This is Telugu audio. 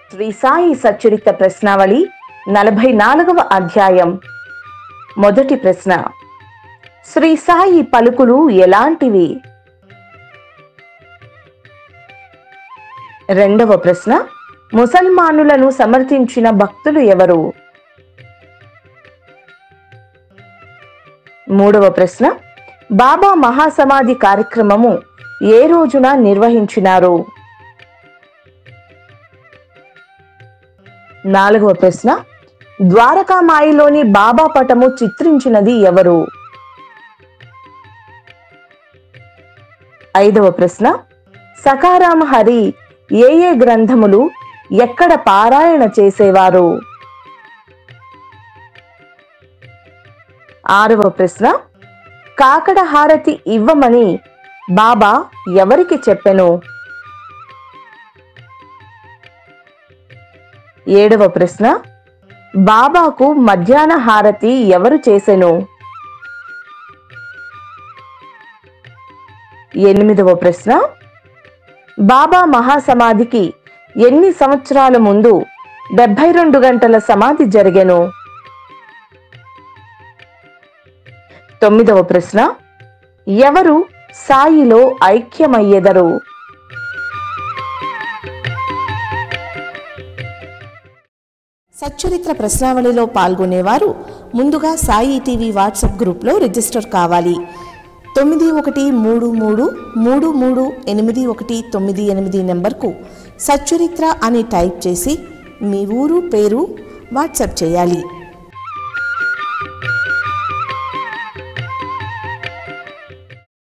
శ్రీ సాయి సచ్చరిత ప్రశ్నావళి నలభై నాలుగవ అధ్యాయం మొదటి ప్రశ్న శ్రీ సాయి పలుకులు ఎలాంటివి రెండవ ప్రశ్న ముసల్మానులను సమర్థించిన భక్తులు ఎవరు మూడవ ప్రశ్న బాబా మహాసమాధి కార్యక్రమము ఏ రోజున నిర్వహించినారు నాలుగవ ప్రశ్న ద్వారకామాయిలోని బాబా పటము చిత్రించినది ఎవరు ఐదవ ప్రశ్న సకారామ హరి ఏ ఏ గ్రంథములు ఎక్కడ పారాయణ చేసేవారు ఆరవ ప్రశ్న కాకడ హారతి ఇవ్వమని బాబా ఎవరికి చెప్పెను ఏడవ ప్రశ్న బాబాకు మధ్యాహ్న హారతి ఎవరు చేసెను ఎనిమిదవ ప్రశ్న బాబా మహాసమాధికి ఎన్ని సంవత్సరాల ముందు డెబ్బై రెండు గంటల సమాధి జరిగెను తొమ్మిదవ ప్రశ్న ఎవరు సాయిలో ఐక్యమయ్యెదరు సచ్చరిత్ర ప్రశ్నావళిలో పాల్గొనేవారు ముందుగా సాయి టీవీ వాట్సాప్ గ్రూప్లో రిజిస్టర్ కావాలి తొమ్మిది ఒకటి మూడు మూడు మూడు మూడు ఎనిమిది ఒకటి తొమ్మిది ఎనిమిది నెంబర్కు సచ్చరిత్ర అని టైప్ చేసి మీ ఊరు పేరు వాట్సాప్ చేయాలి